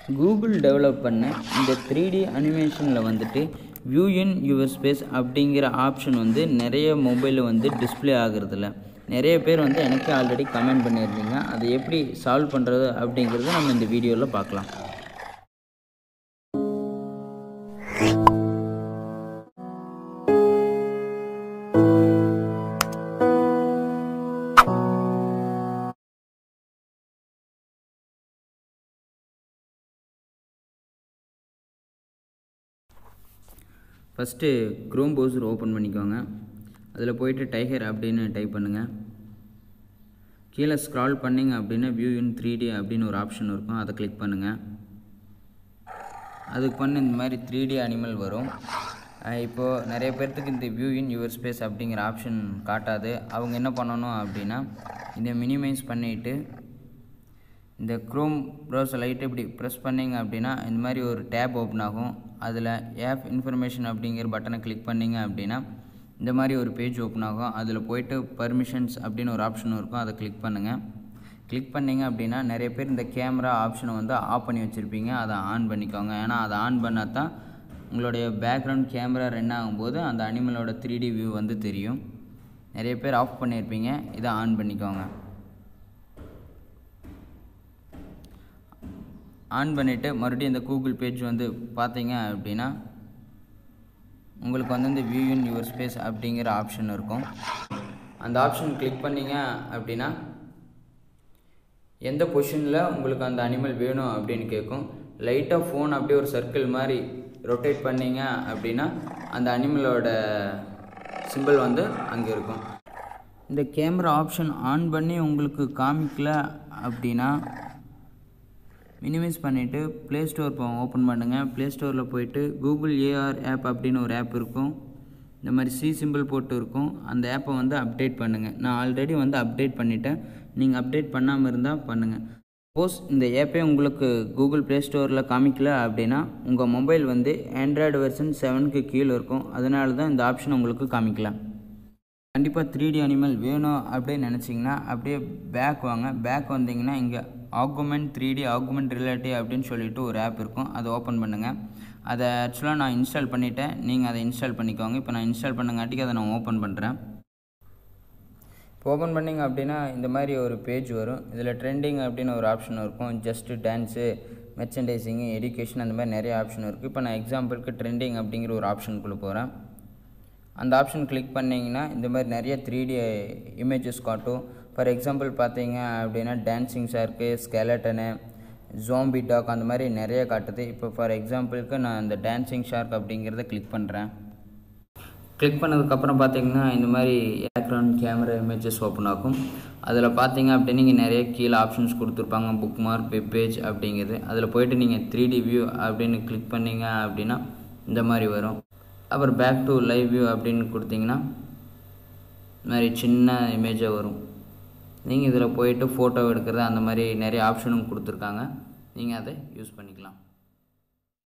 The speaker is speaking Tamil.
கூகுள் டெவலப் பண்ண இந்த த்ரீ டி அனிமேஷனில் வந்துட்டு வியூ இன் யுவர் ஸ்பேஸ் அப்படிங்கிற ஆப்ஷன் வந்து நிறைய மொபைலில் வந்து டிஸ்ப்ளே ஆகுறதில்ல நிறைய பேர் வந்து எனக்கு ஆல்ரெடி கமெண்ட் பண்ணியிருந்தீங்க அதை எப்படி சால்வ் பண்ணுறது அப்படிங்கிறத நம்ம இந்த வீடியோவில் பார்க்கலாம் ஃபஸ்ட்டு க்ரோம் ப்ரௌசர் ஓப்பன் பண்ணிக்கோங்க அதில் போயிட்டு டைகர் அப்படின்னு டைப் பண்ணுங்கள் கீழே ஸ்க்ரால் பண்ணிங்க அப்படின்னா வியூ இன் த்ரீ டி அப்படின்னு ஒரு ஆப்ஷன் இருக்கும் அதை கிளிக் பண்ணுங்கள் அதுக்கு பண்ண இந்த மாதிரி த்ரீ டி அனிமல் வரும் அஹ் இப்போது நிறைய பேர்த்துக்கு இந்த வியூ இன் யுவர் ஸ்பேஸ் அப்படிங்கிற ஆப்ஷன் காட்டாது அவங்க என்ன பண்ணணும் அப்படின்னா இதை மினிமைஸ் பண்ணிவிட்டு இந்த க்ரோம் ப்ரௌசர் லைட் இப்படி ப்ரெஸ் பண்ணிங்க அப்படின்னா இந்த மாதிரி ஒரு டேப் ஓப்பன் ஆகும் அதில் ஆப் இன்ஃபர்மேஷன் அப்படிங்கிற பட்டனை கிளிக் பண்ணிங்க அப்படின்னா இந்த மாதிரி ஒரு பேஜ் ஓப்பன் ஆகும் அதில் போயிட்டு பர்மிஷன்ஸ் அப்படின்னு ஒரு ஆப்ஷன் இருக்கும் அதை கிளிக் பண்ணுங்கள் கிளிக் பண்ணிங்க அப்படின்னா நிறைய பேர் இந்த கேமரா ஆப்ஷனை வந்து ஆஃப் பண்ணி வச்சுருப்பீங்க அதை ஆன் பண்ணிக்கோங்க ஏன்னா அதை ஆன் பண்ணால் தான் உங்களுடைய பேக்ரவுண்ட் கேமரா ரன் ஆகும்போது அந்த அனிமலோட த்ரீ டி வியூ வந்து தெரியும் நிறைய பேர் ஆஃப் பண்ணியிருப்பீங்க இதை ஆன் பண்ணிக்கோங்க ஆன் பண்ணிவிட்டு மறுபடியும் இந்த கூகுள் பேஜ் வந்து பார்த்தீங்க அப்படின்னா உங்களுக்கு வந்து இந்த வியூ இன் யுவர் ஸ்பேஸ் அப்படிங்கிற ஆப்ஷன் இருக்கும் அந்த ஆப்ஷன் கிளிக் பண்ணீங்க அப்படின்னா எந்த பொசிஷனில் உங்களுக்கு அந்த அனிமல் வேணும் அப்படின்னு கேட்கும் லைட்டாக ஃபோன் அப்படியே ஒரு சர்க்கிள் மாதிரி ரொட்டேட் பண்ணீங்க அப்படின்னா அந்த அனிமலோட சிம்பிள் வந்து அங்கே இருக்கும் இந்த கேமரா ஆப்ஷன் ஆன் பண்ணி உங்களுக்கு காமிக்கல அப்படின்னா மினிமைஸ் பண்ணிவிட்டு ப்ளே ஸ்டோர் போ ஓப்பன் பண்ணுங்கள் ப்ளே ஸ்டோரில் போயிட்டு கூகுள் ஏஆர் ஆப் அப்படின்னு ஒரு ஆப் இருக்கும் இந்த மாதிரி சி சிம்பிள் போட்டு இருக்கும் அந்த ஆப்பை வந்து அப்டேட் பண்ணுங்கள் நான் ஆல்ரெடி வந்து அப்டேட் பண்ணிட்டேன் நீங்கள் அப்டேட் பண்ணாமல் இருந்தால் பண்ணுங்கள் சப்போஸ் இந்த ஆப்பே உங்களுக்கு கூகுள் ப்ளே ஸ்டோரில் காமிக்கல அப்படின்னா உங்கள் மொபைல் வந்து ஆண்ட்ராய்டு வெர்ஷன் செவனுக்கு கீழே இருக்கும் அதனால தான் இந்த ஆப்ஷன் உங்களுக்கு காமிக்கலாம் கண்டிப்பாக த்ரீ டி அனிமல் வேணும் அப்படின்னு நினச்சிங்கன்னா அப்படியே பேக் வாங்க பேக் வந்தீங்கன்னா இங்கே augment three D augment relative அப்படின்னு சொல்லிட்டு ஒரு ஆப் இருக்கும் அதை ஓப்பன் பண்ணுங்கள் அதை ஆக்சுவலாக நான் இன்ஸ்டால் பண்ணிவிட்டேன் நீங்கள் அதை இன்ஸ்டால் பண்ணிக்கோங்க இப்போ நான் இன்ஸ்டால் பண்ணங்காட்டிக்கு அதை நான் ஓப்பன் பண்ணுறேன் இப்போ ஓப்பன் பண்ணிங்க அப்படின்னா இந்த மாதிரி ஒரு பேஜ் வரும் இதில் ட்ரெண்டிங் அப்படின்னு ஒரு ஆப்ஷன் இருக்கும் ஜஸ்ட்டு டான்ஸு மெர்ச்சன்டைசிங்கு எஜுகேஷன் அந்த மாதிரி நிறைய ஆப்ஷன் இருக்குது இப்போ நான் எக்ஸாம்பிளுக்கு ட்ரெண்டிங் அப்படிங்கிற ஒரு ஆப்ஷனுக்குள்ளே போகிறேன் அந்த ஆப்ஷன் கிளிக் பண்ணிங்கன்னா இந்த மாதிரி நிறைய த்ரீ டி இமேஜஸ் காட்டும் ஃபார் எக்ஸாம்பிள் பார்த்தீங்க அப்படின்னா dancing shark skeleton zombie dog அந்த மாதிரி நிறைய காட்டுது இப்போ ஃபார் எக்ஸாம்பிளுக்கு நான் இந்த டான்சிங் ஷார்க் அப்படிங்கிறத கிளிக் பண்ணுறேன் கிளிக் பண்ணதுக்கப்புறம் பார்த்தீங்கன்னா இந்த மாதிரி பேக்ரவுண்ட் கேமரா இமேஜஸ் ஓப்பன் ஆகும் அதில் பார்த்தீங்க அப்படின்னு நீங்கள் நிறைய கீழே ஆப்ஷன்ஸ் கொடுத்துருப்பாங்க புக் மார்க் வெப் பேஜ் அப்படிங்கிறது அதில் போயிட்டு நீங்கள் த்ரீ டி வியூ அப்படின்னு கிளிக் பண்ணீங்க அப்படின்னா இந்த மாதிரி வரும் அப்புறம் பேக் டு லைவ் வியூ அப்படின்னு கொடுத்தீங்கன்னா இந்த மாதிரி சின்ன இமேஜாக வரும் நீங்கள் இதில் போயிட்டு ஃபோட்டோ எடுக்கிறது அந்த மாதிரி நிறைய ஆப்ஷனும் கொடுத்துருக்காங்க நீங்கள் அதை யூஸ் பண்ணிக்கலாம்